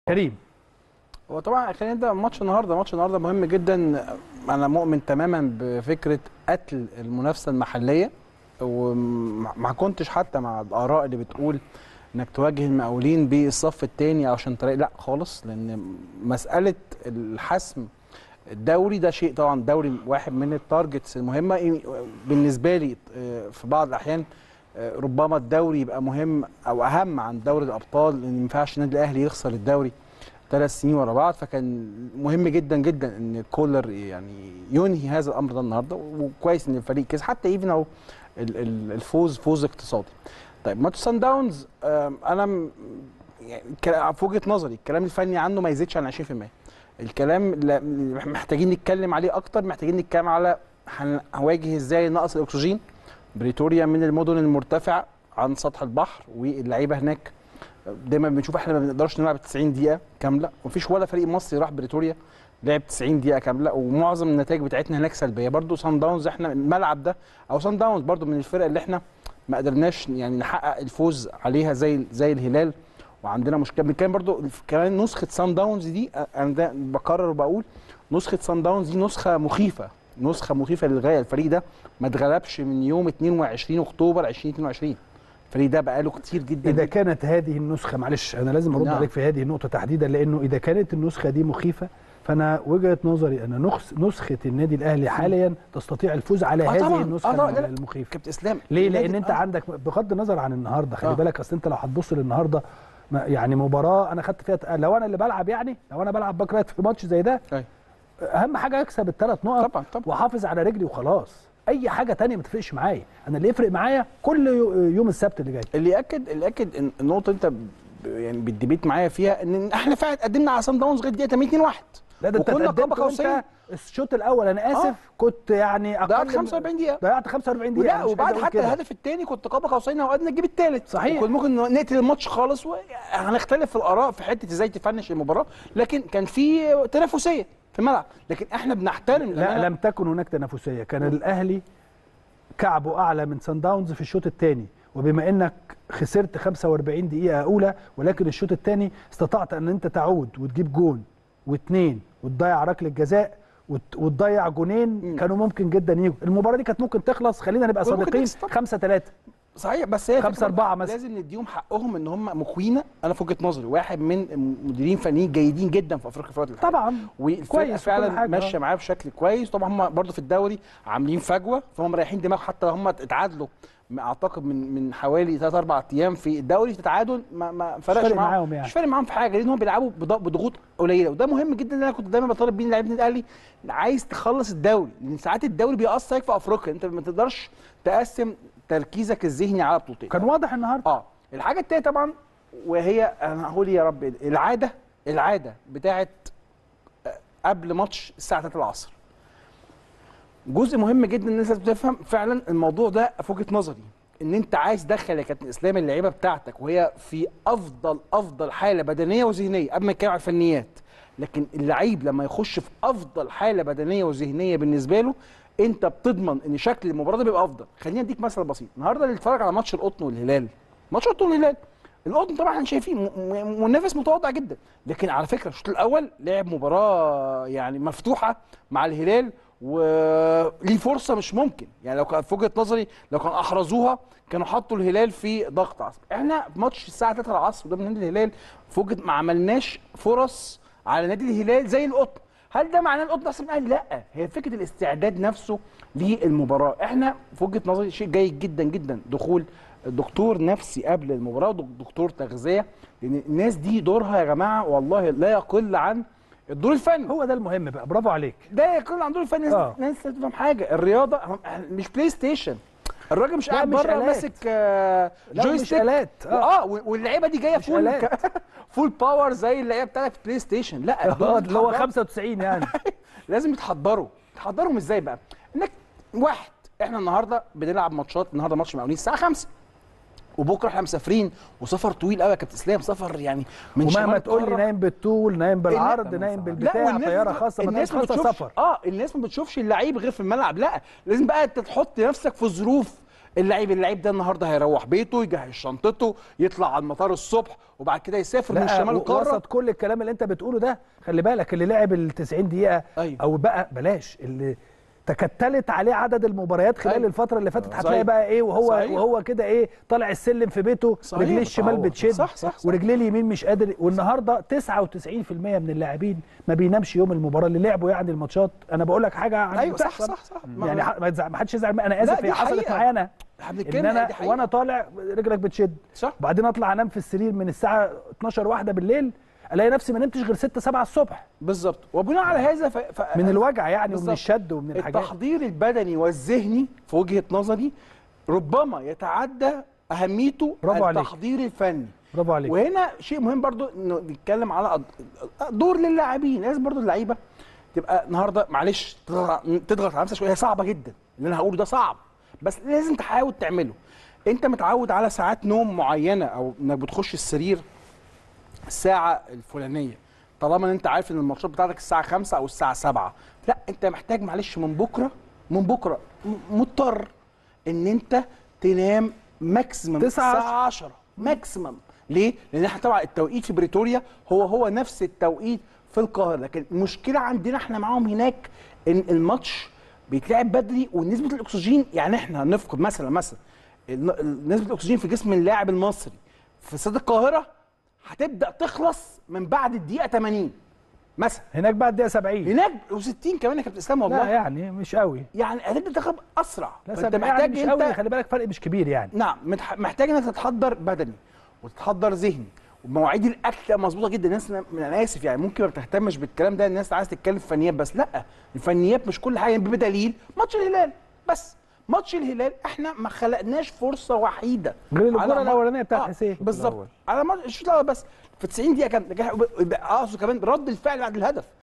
كريم هو طبعا خلينا نبدا ماتش النهارده ماتش النهارده مهم جدا انا مؤمن تماما بفكره قتل المنافسه المحليه وما كنتش حتى مع الاراء اللي بتقول انك تواجه المقاولين بالصف الثاني عشان طريق لا خالص لان مساله الحسم الدوري ده شيء طبعا دوري واحد من التارجتس المهمه بالنسبه لي في بعض الاحيان ربما الدوري يبقى مهم او اهم عن دوري الابطال لان ما ينفعش النادي الاهلي يخسر الدوري ثلاث سنين ورا بعض فكان مهم جدا جدا ان كولر يعني ينهي هذا الامر ده النهارده وكويس ان الفريق كسب حتى ايفن او الفوز فوز اقتصادي. طيب ماتش سان داونز انا يعني في وجهه نظري الكلام الفني عنه ما يزيدش عن 20%. الكلام اللي محتاجين نتكلم عليه اكتر محتاجين نتكلم على هنواجه ازاي نقص الاكسجين بريتوريا من المدن المرتفعه عن سطح البحر واللعيبه هناك دايما بنشوف احنا ما بنقدرش نلعب 90 دقيقه كامله ومفيش ولا فريق مصري راح بريتوريا لعب 90 دقيقه كامله ومعظم النتائج بتاعتنا هناك سلبيه برده سان داونز احنا الملعب ده او سان داونز برده من الفرق اللي احنا ما قدرناش يعني نحقق الفوز عليها زي زي الهلال وعندنا مشكله بنتكلم برده كمان نسخه سان داونز دي انا ده بكرر وبقول نسخه سان داونز دي نسخه مخيفه نسخه مخيفه للغايه الفريق ده ما اتغلبش من يوم 22 اكتوبر 2022 الفريق ده بقاله كتير جدا اذا كانت هذه النسخه معلش انا لازم ارد نعم. عليك في هذه النقطه تحديدا لانه اذا كانت النسخه دي مخيفه فانا وجهه نظري ان نخس نسخه النادي الاهلي حاليا تستطيع الفوز على آه هذه طبعاً. النسخه آه طبعاً. لا، لا. المخيفه كابتن اسلام ليه النادي- لان انت آه. عندك بغض النظر عن النهارده خلي آه. بالك اصل انت لو هتبص للنهارده ما- يعني مباراه انا خدت فيها لو انا اللي بلعب يعني لو انا بلعب باك رايت في ماتش زي ده أيوة. اهم حاجه اكسب الثلاث نقط طبعا طبعا واحافظ على رجلي وخلاص اي حاجه تانية ما تفرقش معايا انا اللي يفرق معايا كل يو- يوم السبت اللي جاي اللي ياكد اللي ياكد إن النقطه انت ب- يعني بتديبيت معايا فيها ان احنا فعلا قدمنا على سان داونز لغايه دقيقه 82 1 لا ده انت وكنا اتقدمت قاب قوسين. وانت الشوط الاول انا اسف آه. كنت يعني اقل ضيعت من- 45 دقيقه ضيعت 45 دقيقه ولا أنا مش وبعد عايز أقول حتى كده. الهدف الثاني كنت قاب قوسين اوقات نجيب الثالث صحيح. كنا ممكن نقتل الماتش خالص وهنختلف في الاراء في حته ازاي تفنش المباراه لكن كان في تنافسيه في الملعب لكن احنا بنحترم لا لم تكن هناك تنافسيه كان الاهلي كعبه اعلى من سان داونز في الشوط الثاني وبما انك خسرت 45 دقيقه اولى ولكن الشوط الثاني استطعت ان انت تعود وتجيب جون واثنين وتضيع ركله جزاء وت- وتضيع جونين مم. كانوا ممكن جدا يجوا المباراه دي كانت ممكن تخلص خلينا نبقى كان ممكن صادقين تكسب طبعا. 5 3 صحيح بس هي خمسة فكرة أربعة مثلا. لازم نديهم حقهم ان هم مكوينه انا في وجهه نظري واحد من مديرين فنيين جيدين جدا في افريقيا في الوقت الحالي طبعا والفرقه كويس وكل فعلا حاجة، ماشيه آه. معاه بشكل كويس طبعا هم برضه في الدوري عاملين فجوه فهم مريحين دماغ حتى لو هم اتعادلوا م- اعتقد من من حوالي 3 4 ايام في الدوري في تعادل ما ما فرقش فارق معاهم معاهم يعني. مش فارق معاهم في حاجه لان هم بيلعبوا بض- بضغوط قليله وده مهم جدا اللي انا كنت دايما بطالب بيه لعيبه النادي الاهلي عايز تخلص الدوري لان ساعات الدوري بيأثر عليك في افريقيا انت ما تقدرش تقسم تركيزك الذهني على بطولتين كان واضح النهارده اه الحاجه التانيه طبعا وهي انا هقول يا رب العاده العاده بتاعت آه، قبل ماتش الساعه 3 العصر جزء مهم جدا الناس لازم تفهم فعلا الموضوع ده في وجهه نظري ان انت عايز تدخل يا كابتن اسلام اللعيبه بتاعتك وهي في افضل افضل حاله بدنيه وذهنيه قبل ما نتكلم على الفنيات لكن اللعيب لما يخش في افضل حاله بدنيه وذهنيه بالنسبه له انت بتضمن ان شكل المباراه ده بيبقى افضل خليني اديك مثل بسيط النهارده اللي اتفرج على ماتش القطن والهلال ماتش القطن والهلال القطن طبعا احنا شايفين م- م- منافس متواضع جدا لكن على فكره الشوط الاول لعب مباراه يعني مفتوحه مع الهلال وليه فرصه مش ممكن يعني لو كان في وجهه نظري لو كان احرزوها كانوا حطوا الهلال في ضغط عصبي احنا في ماتش الساعه 3 العصر قدام نادي الهلال في وجهه ما عملناش فرص على نادي الهلال زي القطن هل ده معناه القطن احسن من الاهلي؟ لا هي فكره الاستعداد نفسه للمباراه احنا في وجهه نظري شيء جيد جدا جدا دخول دكتور نفسي قبل المباراه ودكتور تغذيه لان الناس دي دورها يا جماعه والله لا يقل عن الدور الفني هو ده المهم بقى برافو عليك ده يقل عن دور الفني الناس آه. الناس لازم تفهم حاجه الرياضه هم- مش بلاي ستيشن الراجل مش لا، قاعد مش بره آلات. ماسك آه، لا، مش جويستيك آلات. آه. اه و- واللعيبه دي جايه مش فول آلات. ك- فول باور زي اللعيبه بتاعتك في بلاي ستيشن لا دول آه، لازم اللي هو يتحضروا. 95 يعني لازم يتحضروا تحضرهم ازاي بقى انك واحد احنا النهارده بنلعب ماتشات النهارده ماتش مقاولين الساعه 5 وبكره احنا مسافرين وسفر طويل قوي يا كابتن اسلام سفر يعني من ومهما شمال تقول لي القارة. نايم بالطول نايم بالعرض لا، نايم لا بالبتاع والناس طياره بت- خاصه ما الناس ما خاصه بتشوفش سفر اه الناس ما بتشوفش اللعيب غير في الملعب لا لازم بقى انت تحط نفسك في ظروف اللعيب اللعيب ده النهارده هيروح بيته يجهز شنطته يطلع على المطار الصبح وبعد كده يسافر من لا شمال و- القاره وسط كل الكلام اللي انت بتقوله ده خلي بالك اللي لعب ال 90 دقيقه أيوة. او بقى بلاش اللي تكتلت عليه عدد المباريات خلال أيوة. الفتره اللي فاتت صحيح. هتلاقي بقى ايه وهو صحيح. وهو كده ايه طالع السلم في بيته صحيح. رجليه الشمال بتعوض. بتشد صح، صح، صح. ورجليه اليمين مش قادر والنهارده 99% من اللاعبين ما بينامش يوم المباراه اللي لعبوا يعني الماتشات انا بقول لك حاجه عن ايوه صح بتحصل. صح صح يعني ح- ما تزع- ما حدش يزعل انا اسف دي هي حصلت حقيقة. معايا انا احنا ان بنتكلم انا دي حقيقة. وانا طالع رجلك بتشد صح وبعدين اطلع انام في السرير من الساعه 12 واحده بالليل الاقي نفسي ما نمتش غير 6 7 الصبح بالظبط وبناء على هذا ف... ف... من الوجع يعني ومن بالظبط. الشد ومن الحاجات التحضير البدني والذهني في وجهه نظري ربما يتعدى اهميته برافو عليك. التحضير الفني برافو عليك وهنا شيء مهم برضو انه نتكلم على أد- دور للاعبين لازم برضو اللعيبه تبقى النهارده معلش تضغط تضغط على نفسك شويه هي صعبه جدا اللي انا هقوله ده صعب بس لازم تحاول تعمله انت متعود على ساعات نوم معينه او انك بتخش السرير الساعه الفلانيه طالما ان انت عارف ان الماتشات بتاعتك الساعه 5 او الساعه 7 لا انت محتاج معلش من بكره من بكره م- مضطر ان انت تنام ماكسيمم تسعة الساعه 10 ماكسيمم ليه؟ لان احنا طبعا التوقيت في بريتوريا هو هو نفس التوقيت في القاهره لكن المشكله عندنا احنا معاهم هناك ان الماتش بيتلعب بدري ونسبه الاكسجين يعني احنا هنفقد مثلا مثلا الن- ال- نسبه الاكسجين في جسم اللاعب المصري في استاد القاهره هتبدا تخلص من بعد الدقيقه 80 مثلا هناك بعد الدقيقه 70 هناك و60 كمان يا كابتن اسلام والله لا يعني مش قوي يعني هتبدا تاخد اسرع لا فانت 70 محتاج يعني مش قوي انت خلي بالك فرق مش كبير يعني نعم متح- محتاج انك تتحضر بدني وتتحضر ذهني ومواعيد الاكل تبقى مظبوطه جدا الناس انا أنا اسف يعني ممكن ما بتهتمش بالكلام ده الناس عايزه تتكلم في فنيات بس لا الفنيات مش كل حاجه بدليل ماتش الهلال بس ماتش الهلال احنا ما خلقناش فرصه وحيده غير الكرة على ما- الأولانية بتاعت آه، حسين. بالظبط على ماتش الشوط الاول بس في 90 دقيقه كان اقصد كمان رد الفعل بعد الهدف